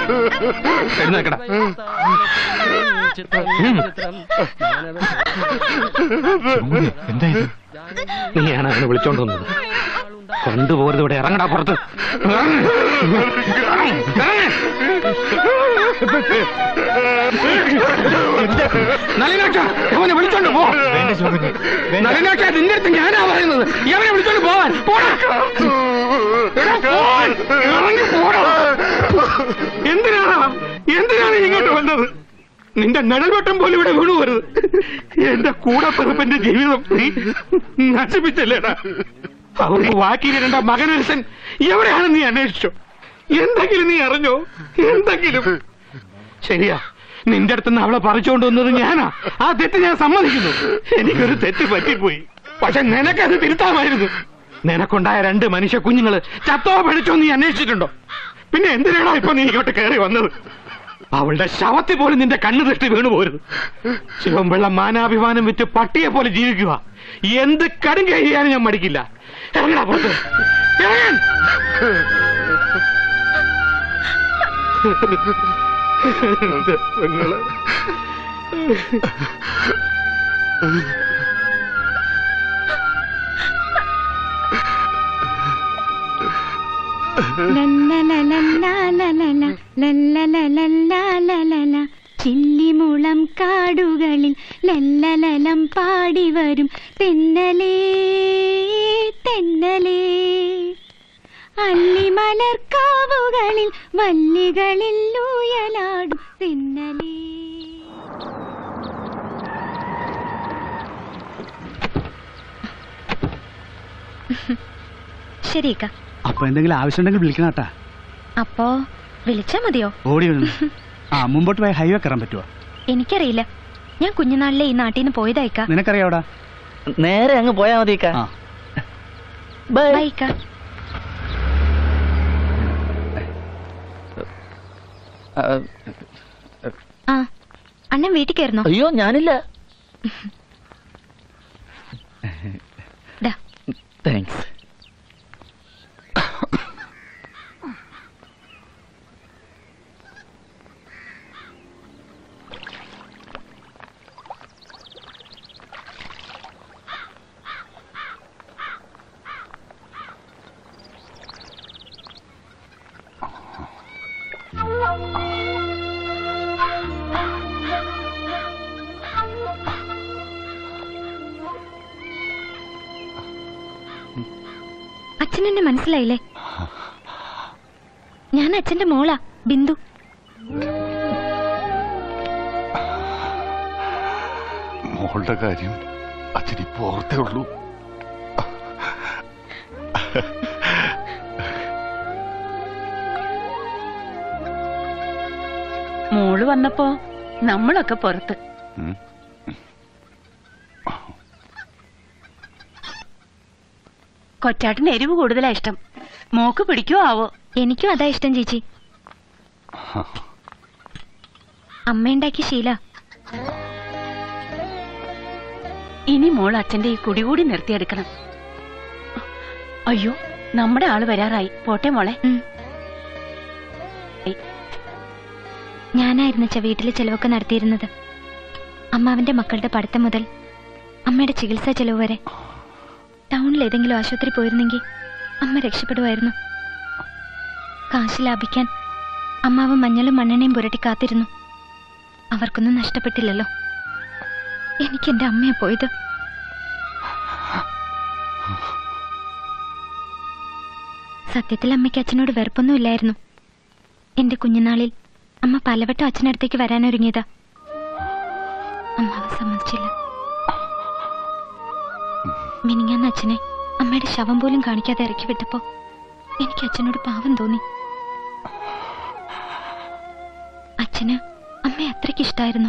എഴുന്നേക്കടാ എന്താ ഇത് നീയാണ് അവനെ വിളിച്ചോണ്ട് വന്നത് കൊണ്ടുപോകരുത് ഇവിടെ ഇറങ്ങടാ പുറത്ത് നളിനാക്ഷ അവനെ വിളിച്ചോണ്ട് പോ നളിനാക്ഷ നിന്റെ അടുത്ത് ഞാനാ പറയുന്നത് ഇവനെ വിളിച്ചോണ്ട് പോവാൻ പോടാ എടാ, പോവാൻ. ഇറങ്ങി പോടാ. എന്തിനാണ് എന്തിനാണ് ഇങ്ങോട്ട് വന്നത് നിന്റെ നിഴൽവട്ടം പോലും ഇവിടെ വീണു വരുത് എന്റെ കൂടെ പിറപ്പന്റെ ജീവിതം നീ നശിപ്പിച്ചല്ലേടാ അവർക്ക് വാക്കിയിരണ്ട മകനരസൻ എവിടെയാണ് നീ അന്വേഷിച്ചോ എന്തെങ്കിലും നീ അറിഞ്ഞോ എന്തെങ്കിലും ശരിയാ നിന്റെ അടുത്തുനിന്ന് അവളെ പറിച്ചുകൊണ്ട് വന്നത് ഞാനാ ആ തെറ്റ് ഞാൻ സമ്മതിക്കുന്നു എനിക്കൊരു തെറ്റ് പറ്റിപ്പോയി പക്ഷെ നിനക്കത് തിരുത്താമായിരുന്നു നിനക്കുണ്ടായ രണ്ട് മനുഷ്യ കുഞ്ഞുങ്ങള് ചത്തോ പഠിച്ചോ നീ അന്വേഷിച്ചിട്ടുണ്ടോ പിന്നെ എന്തിനാണോ ഇപ്പൊ നീ ഇങ്ങോട്ട് കയറി വന്നത് അവളുടെ ശവത്തിൽ പോലും നിന്റെ കണ്ണു ദൃഷ്ടി വീണു പോരുത് ശിവൻപിള്ള മാനാഭിമാനം വിറ്റ് പട്ടിയെ പോലെ ജീവിക്കുക എന്ത് കടും ചെയ്യാനും ഞാൻ മടിക്കില്ല ഇറങ്ങടാ പുറത്ത് ഇറങ്ങാൻ എന്റെ പെങ്ങളെ. ചില്ലിമുളം കാടുകളിൽ ലല്ലലലം പാടി വരും തെന്നലേ തെന്നലേ അല്ലിമലർക്കാവുകളിൽ വല്ലികളിൽ ഊയലാടും തെന്നലേ ശരിക്ക അപ്പൊ എന്തെങ്കിലും ആവശ്യമുണ്ടെങ്കിൽ വിളിക്കണം കേട്ടാ അപ്പോ വിളിച്ചാ മതിയോ ഓടി വന്നു ആ മുമ്പോട്ട് പോയി ഹൈവേ കയറാൻ പറ്റുമോ എനിക്കറിയില്ല ഞാൻ കുഞ്ഞുനാളിലെ ഈ നാട്ടിൽ നിന്ന് പോയതായിക്ക നിനക്കറിയാവടാ നേരെ അങ്ങ് പോയാ മതി ഇക്ക. ആ ബൈ ബൈക്ക ആ, ആ അണ്ണൻ വീട്ടിൽ കയറുന്നോ അയ്യോ ഞാനില്ല ദാ, താങ്ക്സ് അച്ഛൻ എന്നെ മനസ്സിലായില്ലേ ഞാൻ അച്ഛന്റെ മോളാ ബിന്ദു മോളുടെ കാര്യം അച്ഛനിപ്പോ ഓർത്തേ ഉള്ളൂ മോള് വന്നപ്പോ നമ്മളൊക്കെ പുറത്ത് ഉം. കൊച്ചാട്ടിന് എരിവ് കൂടുതലാ ഇഷ്ടം മോക്ക് പിടിക്കോ ആവോ എനിക്കും അതാ ഇഷ്ടം ചേച്ചി അമ്മയുണ്ടാക്കിയ ശീല ഇനി മോൾ അച്ഛന്റെ ഈ കുടികൂടി നിർത്തിയെടുക്കണം അയ്യോ നമ്മുടെ ആള് വരാറായി പോട്ടെ മോളെ ഉം. ഞാനായിരുന്നു അച്ഛ വീട്ടിലെ ചെലവൊക്കെ നടത്തിയിരുന്നത് അമ്മാവിന്റെ മക്കളുടെ പഠിത്തം മുതൽ അമ്മയുടെ ചികിത്സാ ചെലവ് വരെ ടൗണിൽ ഏതെങ്കിലും ആശുപത്രി പോയിരുന്നെങ്കിൽ അമ്മ രക്ഷപ്പെടുമായിരുന്നു കാശ് ലാഭിക്കാൻ അമ്മാവ് മഞ്ഞളും മണ്ണെണ്ണയും പുരട്ടി കാത്തിരുന്നു അവർക്കൊന്നും നഷ്ടപ്പെട്ടില്ലല്ലോ എനിക്ക് എന്റെ അമ്മയെ പോയത് സത്യത്തിൽ അമ്മയ്ക്ക് അച്ഛനോട് വെറുപ്പൊന്നുമില്ലായിരുന്നു എന്റെ കുഞ്ഞുനാളിൽ അമ്മ പലവട്ടം അച്ഛനടുത്തേക്ക് വരാനൊരുങ്ങിയതാ അമ്മാവ് സമ്മതിച്ചില്ല മിനിങ്ങാന്ന് അച്ഛനെ അമ്മയുടെ ശവം പോലും കാണിക്കാതെ ഇറക്കി വിട്ടപ്പോ എനിക്ക് അച്ഛനോട് പാവം തോന്നി അച്ഛന് അമ്മയെ അത്രയ്ക്ക് ഇഷ്ടായിരുന്നു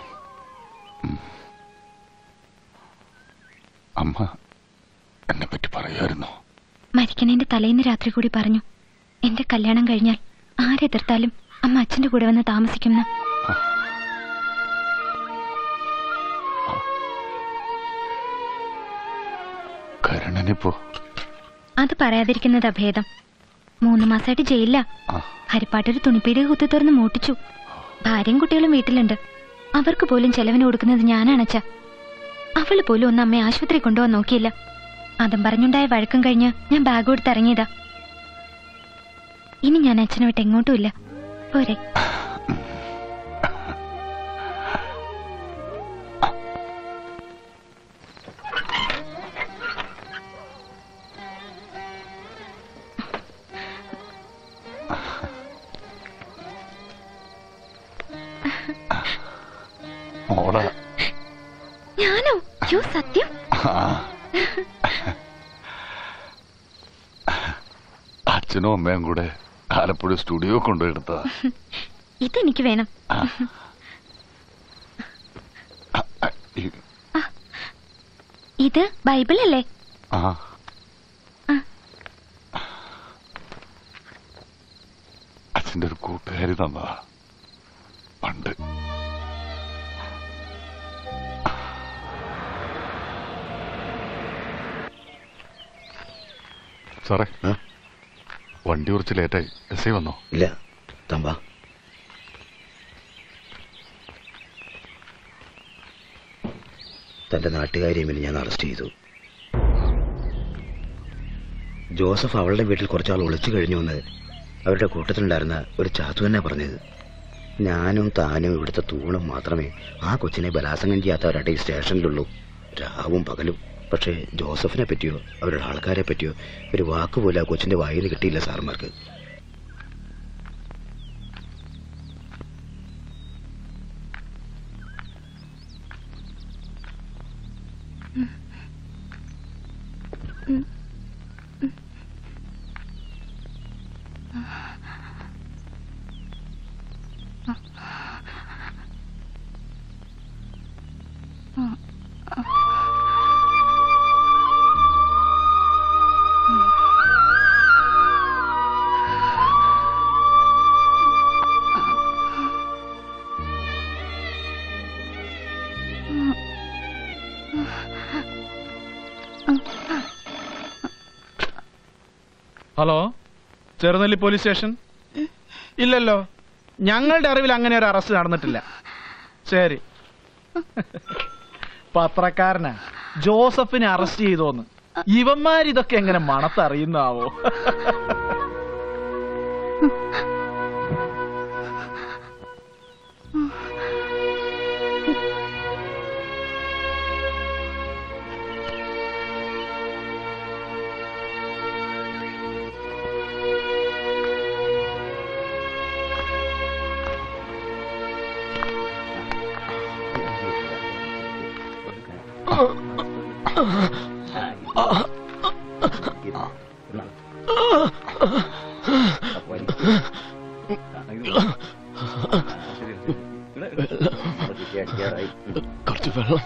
അമ്മ എന്നെ പറ്റി പറയായിരുന്നോ മരിക്കണേന്റെ തലേന്ന് രാത്രി കൂടി പറഞ്ഞു എന്റെ കല്യാണം കഴിഞ്ഞാൽ ആരെതിർത്താലും അമ്മ അച്ഛന്റെ കൂടെ വന്ന് താമസിക്കുമെന്ന് കരുണനിപ്പോ അത് പറയാതിരിക്കുന്നതാ ഭേദം മൂന്ന് മാസമായിട്ട് ജയിലില്ല ആ. ഹരിപ്പാട്ടൊരു തുണിപ്പീടിക കുത്തി തുറന്ന് മൂട്ടിച്ചു ഭാര്യയും കുട്ടികളും വീട്ടിലുണ്ട് അവർക്ക് പോലും ചെലവിന് കൊടുക്കുന്നത് ഞാനാണച്ച അവള് പോലും ഒന്ന് അമ്മയെ ആശുപത്രി കൊണ്ടുപോകാൻ നോക്കിയില്ല അതും പറഞ്ഞുണ്ടായ വഴക്കം കഴിഞ്ഞ് ഞാൻ ബാഗ് കൊടുത്ത് ഇറങ്ങിയതാ ഇനി ഞാൻ അച്ഛനെ വിട്ട് എങ്ങോട്ടും ഇല്ല പോരെ മോളെ ഞാനോ യോ സത്യം ആ. അച്ഛനും അമ്മയും കൂടെ ആലപ്പുഴ സ്റ്റുഡിയോ കൊണ്ടുപോയെടുത്തതാ ഇതെനിക്ക് വേണം ആ. ആ, ഈ- ഇത് ബൈബിൾ അല്ലേ ആ ആ. അച്ഛൻ്റെ ഒരു കൂട്ടുകാരി തന്നതാ പണ്ട് സാറേ ആ? വണ്ടി കുറച്ച് ലേറ്റായി എസ് ഐ വന്നോ ഇല്ല തമ്പാ തന്റെ നാട്ടുകാരിയെ പിന്നെ ഞാൻ അറസ്റ്റ് ചെയ്തു ജോസഫ് അവളുടെ വീട്ടിൽ കുറച്ചാൾ ഒളിച്ചു കഴിഞ്ഞു എന്ന് അവരുടെ കൂട്ടത്തിലുണ്ടായിരുന്ന ഒരു ചാത്തു തന്നെ പറഞ്ഞത് ഞാനും താനും ഇവിടുത്തെ തൂണും മാത്രമേ ആ കൊച്ചിനെ ബലാസംഗം ചെയ്യാത്തവരുടെ ഈ സ്റ്റേഷനിലുള്ളൂ രാവും പകലും പക്ഷേ ജോസഫിനെ പറ്റിയോ അവരുടെ ആൾക്കാരെ പറ്റിയോ ഒരു വാക്കുപോലും ആ കൊച്ചിന്റെ വായിൽ നിന്ന് കിട്ടിയില്ല സാർമാർക്ക് ഹലോ ചെറുനെല്ലി പോലീസ് സ്റ്റേഷൻ ഇല്ലല്ലോ ഞങ്ങളുടെ അറിവിൽ അങ്ങനെ ഒരു അറസ്റ്റ് നടന്നിട്ടില്ല ശരി പത്രക്കാരനാ ജോസഫിനെ അറസ്റ്റ് ചെയ്തോന്ന് ഇവന്മാരിതൊക്കെ എങ്ങനെ മണത്തറിയുന്നാവോ കുറച്ച് വെള്ളം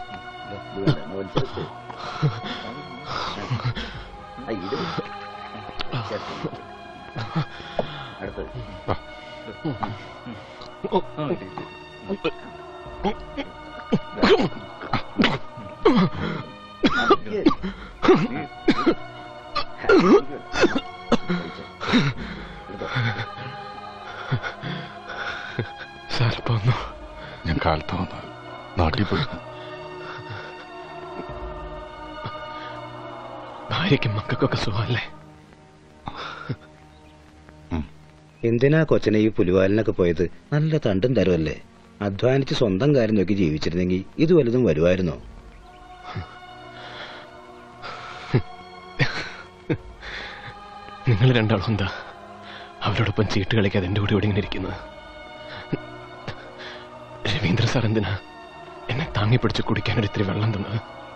സാറിപ്പോ ഒന്ന് ഞാൻ കാലത്ത് വന്ന് നാട്ടിൽ പോയിരുന്നു ഭാര്യയ്ക്കും മക്കൾക്കൊക്കെ സുഖമല്ലേ എന്തിനാ കൊച്ചനെ ഈ പുലിവാലിനൊക്കെ പോയത് നല്ല തണ്ടും തരുമല്ലേ അധ്വാനിച്ച് സ്വന്തം കാര്യം നോക്കി ജീവിച്ചിരുന്നെങ്കിൽ ഇത് വലുതും വരുമായിരുന്നോ നിങ്ങൾ രണ്ടാളും എന്താ അവരോടൊപ്പം ചീട്ട് കളിക്കാതെ എൻ്റെ കൂടെ ഇവിടെ ഇങ്ങനെ ഇരിക്കുന്നത് രവീന്ദ്ര സാർ എന്തിനാ എന്നെ താങ്ങി പിടിച്ച് കുടിക്കാൻ ഒരു ഇത്തിരി വെള്ളം തന്നത്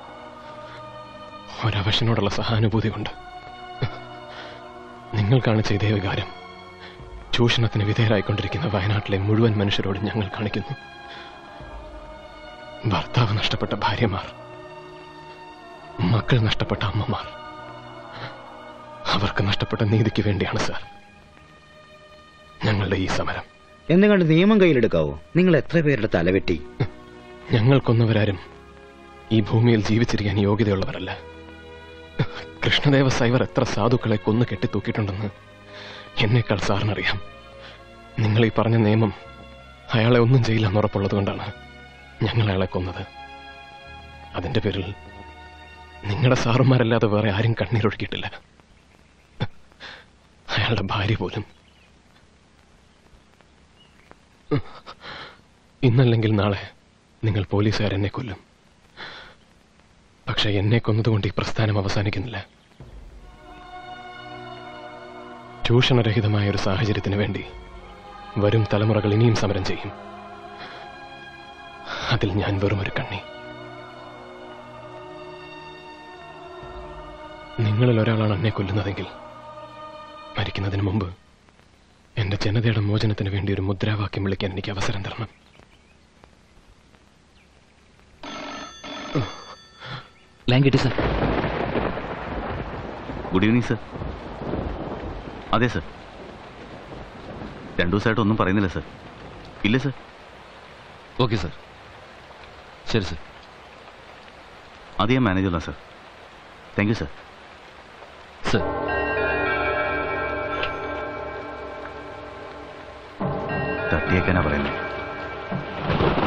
ഒരവശനോടുള്ള സഹാനുഭൂതി കൊണ്ട് നിങ്ങൾ കാണിച്ച ഇതേ വികാരം ചൂഷണത്തിന് വിധേയരായിക്കൊണ്ടിരിക്കുന്ന വയനാട്ടിലെ മുഴുവൻ മനുഷ്യരോട് ഞങ്ങൾ കാണിക്കുന്നു ഭർത്താവ് നഷ്ടപ്പെട്ട ഭാര്യമാർ മക്കൾ നഷ്ടപ്പെട്ട അമ്മമാർ അവർക്ക് നഷ്ടപ്പെട്ട നീതിക്ക് വേണ്ടിയാണ് സാർ ഞങ്ങളുടെ ഈ സമരം എന്നുകൊണ്ട് നിയമം കയ്യിലെടുക്കാവോ നിങ്ങൾ എത്ര പേരുടെ തലവെട്ടി ഞങ്ങൾ കൊന്നവരാരും ഈ ഭൂമിയിൽ ജീവിച്ചിരിക്കാൻ യോഗ്യതയുള്ളവരല്ല കൃഷ്ണദേവ സൈവർ എത്ര സാധുക്കളെ കൊന്നു കെട്ടിത്തൂക്കിയിട്ടുണ്ടെന്ന് എന്നേക്കാൾ സാറിനറിയാം നിങ്ങൾ ഈ പറഞ്ഞ നിയമം അയാളെ ഒന്നും ചെയ്യില്ലെന്ന് ഉറപ്പുള്ളത് കൊണ്ടാണ് ഞങ്ങൾ അയാളെ കൊന്നത് അതിന്റെ പേരിൽ നിങ്ങളുടെ സാറുമാരല്ലാതെ വേറെ ആരും കണ്ണീരൊഴുക്കിയിട്ടില്ല അയാളുടെ ഭാര്യ പോലും ഇന്നല്ലെങ്കിൽ നാളെ നിങ്ങൾ പോലീസുകാർ എന്നെ കൊല്ലും പക്ഷെ എന്നെ കൊന്നതുകൊണ്ട് ഈ പ്രസ്ഥാനം അവസാനിക്കുന്നില്ല ചൂഷണരഹിതമായ ഒരു സാഹചര്യത്തിന് വേണ്ടി വരും തലമുറകൾ ഇനിയും സമരം ചെയ്യും അതിൽ ഞാൻ വെറും ഒരു കണ്ണി നിങ്ങളിൽ ഒരാളാണ് എന്നെ കൊല്ലുന്നതെങ്കിൽ മരിക്കുന്നതിന് മുമ്പ് എന്റെ ജനതയുടെ മോചനത്തിന് വേണ്ടി ഒരു മുദ്രാവാക്യം വിളിക്കാൻ എനിക്ക് അവസരം തരണം ലൈൻ കിട്ടി സർ ഗുഡ് ഈവനിങ് സർ അതെ സർ രണ്ടു ദിവസമായിട്ട് ഒന്നും പറയുന്നില്ല സർ ഇല്ല സർ ഓക്കെ സർ ശരി സർ അത് ഞാൻ മാനേജ് ചെയ്യാം sir thank you sir sir തട്ടിയേക്കാനാ പറയുന്നത്